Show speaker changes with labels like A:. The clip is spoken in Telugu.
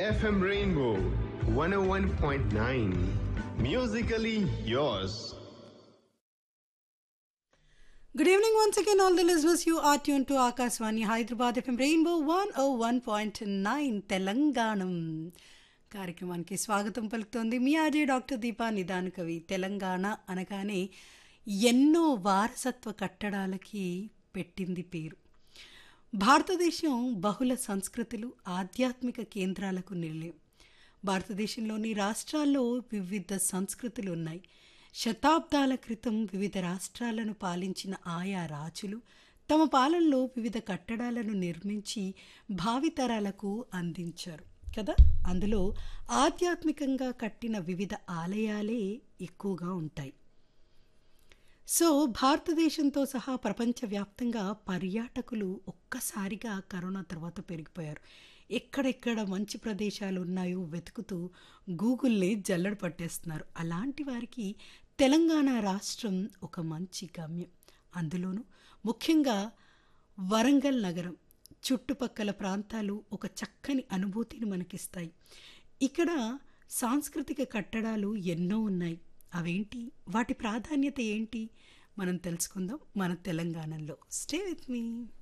A: FM Rainbow 101.9. Musically yours.
B: Good evening once again, all the listeners. You are tuned to Akaswani Hyderabad FM Rainbow 101.9 తెలంగాణం కార్యక్రమానికి స్వాగతం పలుకుతోంది మీ ఆర్జే డాక్టర్ దీపా నిదాన కవి తెలంగాణ అనగానే ఎన్నో వారసత్వ కట్టడాలకి పెట్టింది పేరు భారతదేశం బహుళ సంస్కృతులు ఆధ్యాత్మిక కేంద్రాలకు నిలయం భారతదేశంలోని రాష్ట్రాల్లో వివిధ సంస్కృతులు ఉన్నాయి శతాబ్దాల క్రితం వివిధ రాష్ట్రాలను పాలించిన ఆయా రాజులు తమ పాలనలో వివిధ కట్టడాలను నిర్మించి భావితరాలకు అందించారు కదా అందులో ఆధ్యాత్మికంగా కట్టిన వివిధ ఆలయాలే ఎక్కువగా ఉంటాయి సో భారతదేశంతో సహా ప్రపంచవ్యాప్తంగా పర్యాటకులు ఒక్కసారిగా కరోనా తర్వాత పెరిగిపోయారు ఎక్కడెక్కడ మంచి ప్రదేశాలు ఉన్నాయో వెతుకుతూ గూగుల్ని జల్లెడ పట్టేస్తున్నారు అలాంటి వారికి తెలంగాణ రాష్ట్రం ఒక మంచి గమ్యం అందులోనూ ముఖ్యంగా వరంగల్ నగరం చుట్టుపక్కల ప్రాంతాలు ఒక చక్కని అనుభూతిని మనకిస్తాయి ఇక్కడ సాంస్కృతిక కట్టడాలు ఎన్నో ఉన్నాయి అవేంటి వాటి ప్రాధాన్యత ఏంటి మనం తెలుసుకుందాం మన తెలంగాణలో స్టే విత్ మీ